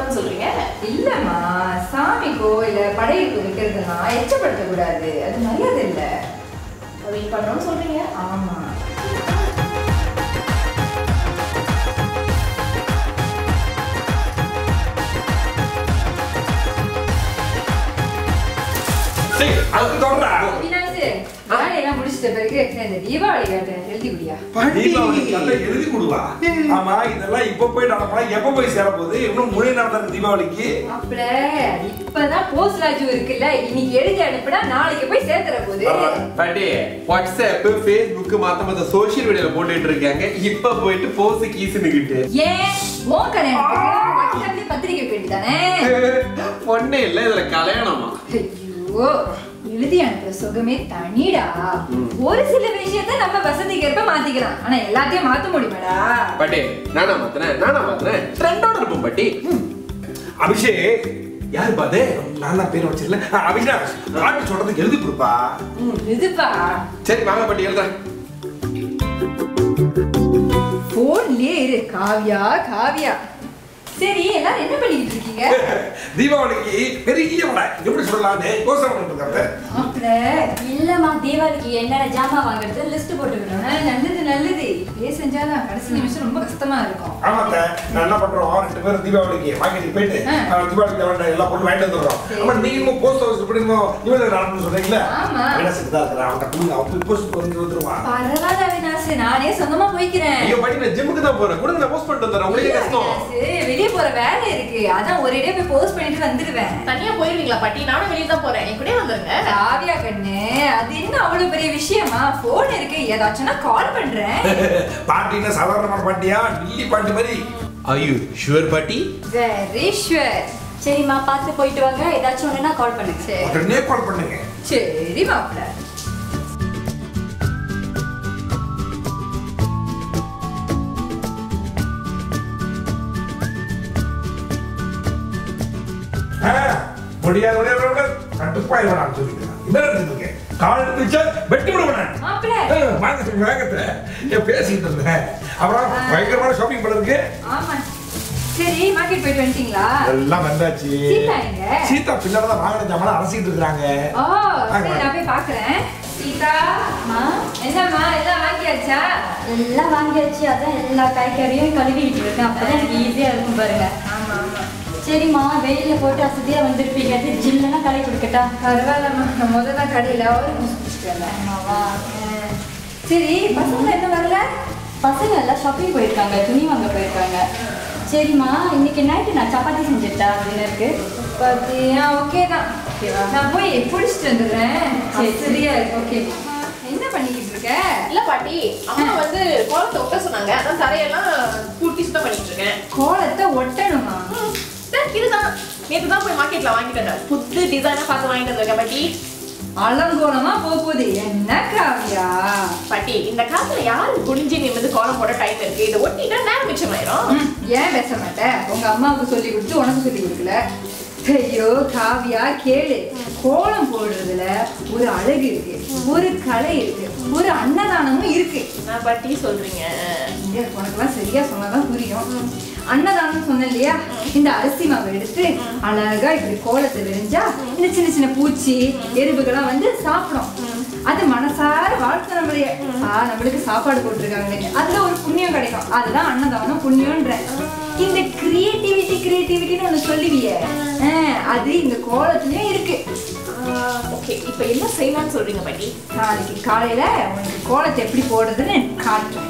பண்ணணும்னு சொல்றீங்க இல்லம்மா சாமி கோயில படையலுக்கு வைக்கிறதுனா எச்சப்படுத்த கூடாது அது மரியாதை இல்ல வெயிட் பண்ணணும்னு சொல்றீங்க ஆமா டேய், அதுக்கு தொடரா. அவினாசு வேலையெல்லாம் முடிச்சிட்ட பிறகு இந்த தீபாவளி வேட்டை எழுதி குடியா தீபாவளிக்கு நல்லா எழுதி கொடுவா. ஆமா, இதெல்லாம் இப்ப போய் நடப்பா, எப்ப போய் சேர போகுது? இன்னும் மூணே நாள் தானே தீபாவளிக்கு. அப்பட இப்பதான் போஸ்ட் லாஜு இருக்குல்ல இன்னைக்கு எழுதி அனுப்புனா நாளைக்கு போய் சேர்த்துற போகுது பாட்டி வாட்ஸ்அப் ஃபேஸ்புக் மத்த மத்த சோஷியல் மீடியால போட்டுட்டு இருக்காங்க இப்ப போயிட்டு போஸ் கீசுனுக்கிட்டு ஏன் உன் கல்யாணத்துக்கு வாட்ஸ்அப்ல பத்திரிக்கை வேண்டிதானே பொண்ணே இல்ல இதுல கல்யாணமா ஐயோ எழுதி அனுப்புற சுகமே தனிடா ஒரு சில விஷயத்த நம்ம வசதிக்கு ஏற்ப மாத்திக்கலாம் ஆனா எல்லாத்தையும் மாத்த முடியுமாடா பாட்டி நானா மாத்தினேன் நானா மாத்தினேன் ட்ரெண்டோட இருப்போம் பாட்டி அபிஷேக் யாரு பாது நான் தான் பேர் வச்சிருக்கல அபிஷேக் பாட்டு சொல்றதுக்கு எழுதி கொடுப்பா இதுப்பா சரி வாங்க பாட்டி எழுதுறேன் போன்லயே இரு காவியா காவியா சரி எல்லாரும் என்ன பண்ணிக்கிட்டு இருக்கீங்க தீபாவளிக்கு பெரிய வடை எப்படி சொல்லலாம்னு யோசனை பண்ணிட்டு இருக்காங்க மாப்பிள இல்லம்மா தீபாவளிக்கு என்னென்ன ஜாமான் வாங்குறது லிஸ்ட் போட்டுக்கணும் ஆ, நல்லது நல்லது இப்படியே செஞ்சாதான் கடைசி நிமிஷம் ரொம்ப கஷ்டமா இருக்கும் ஆமாத்த நான் என்ன பண்றோம் ரெண்டு பேரும் தீபாவளிக்கு மார்க்கெட்டுக்கு போயிட்டு ஆ. அஹ், தீபாவளிக்கு தேவையான எல்லாம் பொருள் வாங்கிட்டு வந்துடுறோம் சரி. அப்புறம் நீங்களும் போஸ்ட் ஆஃபீஸ் போடுங்க இவங்க நடந்து சொல்றீங்களா ஆமா. வினசுக்கு தான் இருக்கிறேன் அவன்கிட்ட கொடுங்க அவன் போஸ்ட் வந்து வந்துருவான் பரவாயில்ல அவினாஷ் நானே சொந்தமா போய்க்கிறேன் ஐயோ பாட்டி நான் ஜிம்முக்கு தான் போறேன் கூட நான் போஸ்ட் பண்ணிட்டு வந்துடுறேன் உங்களுக்கு கஷ்டம் அவினாஷ், வெளிய போற வேலை இருக்கு அதான் ஒரேடியா போய் போஸ்ட் பண்ணிட்டு வந்துடுவேன் தனியா போயிருவீங்களா பாட்டி நானும் வெளியே தான் போறேன் என் கூடயே வந்துருங்க காவியா கண்ணு அது என்ன அவ்வளவு பெரிய விஷயமா போன் இருக்கு ஏதாச்சும்னா கால் பண்றேன் பாட்டின்னா சாதாரணமான பாட்டியா டில்லி பாட்டி மாதிரி ஐயோ ஷுவர் பாட்டி வெரி ஷுவர் சரிம்மா பார்த்து போயிட்டு வாங்க ஏதாச்சும் ஒண்ணுனா கால் பண்ணுங்க சரி உடனே கால் பண்ணுங்க சரி மாப்பிள்ள ஆ, முடியாது முடியாது முடியாது கட்டுப்பாய் வேணாம் சொல்லிக்கிறேன் என்ன இருக்கேன் கால் எடுத்து வச்சா வெட்டி விடுவேன் மாப்பிள்ள வாங்க சொல்லி வேகத்தை ஏன் பேசிக்கிட்டு இருந்தேன் அப்புறம் பயங்கரமான ஷாப்பிங் பண்ண இருக்கு ஆமா சரி மார்க்கெட் போயிட்டு வந்துட்டீங்களா எல்லாம் வந்தாச்சு சீதா எங்க? சீதா பின்னாடி தான் வாங்கின ஜாமான் அலசிட்டு இருக்காங்க ஓ சரி நான் போய் பாக்குறேன் சீதா அம்மா என்னம்மா எல்லாம் வாங்கியாச்சா எல்லாம் வாங்கியாச்சு அதான் எல்லா காய்கறியும் கழுவிட்டு இருக்கேன் அப்பதான் எனக்கு ஈஸியா இருக்கும் பாருங்க ஆமா ஆமா சரிம்மா வெயில போட்டு அசதியா வந்திருப்பீங்க அது ஜில்லுனா களை கொடுக்கட்டா பரவாயில்லம்மா நான் முதல்ல கடையில ஒரு ஆமாவா சரி பசங்க என்ன வரல பசங்க எல்லாம் ஷாப்பிங் போயிருக்காங்க துணி வாங்க போயிருக்காங்க சரிம்மா இன்னைக்கு நைட்டு நான் சப்பாத்தி செஞ்சுட்டா டின்னருக்கு பாத்தியா ஓகே தான் ஓகேவா நான் போய் குடிச்சிட்டு வந்துடுறேன் சரி சரியா ஓகே என்ன பண்ணிக்கிட்டு இருக்க இல்ல பாட்டி அம்மா வந்து கோலத்தை ஒட்ட சொன்னாங்க அதான் தரையெல்லாம் கூட்டி சுத்தம் பண்ணிட்டு இருக்கேன் கோலத்தை ஒட்டணுமா ம், இதோ இதுதான் நேத்து தான் போய் மார்க்கெட்ல வாங்கிட்டு வந்தேன் புது டிசைனா பார்த்து வாங்கிட்டு வந்திருக்கேன் பாட்டி அலங்கோலமா போக போகுது என்ன காவியா பாட்டி இந்த காலத்துல யாரு குனிஞ்சு நிமிந்து கோலம் போட டைம் இருக்கு இதை ஒட்டிட்டா நேரம் மிச்சமாயிரும் ம், ஏன் பேச மாட்டேன் உங்க அம்மாவுக்கு சொல்லி கொடுத்து உனக்கு சொல்லி கொடுக்கல ஐயோ காவியா கேளு கோலம் போடுறதுல ஒரு அழகு இருக்கு ஒரு கலை இருக்கு ஒரு அன்னதானமும் இருக்கு நான் பாட்டி சொல்றீங்க இங்க உனக்கெல்லாம் சரியா சொன்னாதான் புரியும் அன்னதானம் சொன்னேன் இல்லையா இந்த அரிசி மாவை எடுத்து அழகா இப்படி கோலத்தை விரிஞ்சா இந்த சின்ன சின்ன பூச்சி எறும்புகள்லாம் வந்து சாப்பிடும் அது மனசார வாழ்த்து நம்மளைய ஆ நம்மளுக்கு சாப்பாடு போட்டிருக்காங்க அதுல ஒரு புண்ணியம் கிடைக்கும் அதுதான் அன்னதானம் புண்ணியம்ன்ற இந்த கிரியேட்டிவிட்டி கிரியேட்டிவிட்டின்னு ஒண்ணு சொல்லுவியே ஆ, அது இந்த கோலத்துலயும் இருக்கு ஓகே இப்போ என்ன செய்யலாம்னு சொல்றீங்க பாட்டி நாளைக்கு காலையில உனக்கு கோலத்தை எப்படி போடுறதுன்னு காட்டுறேன்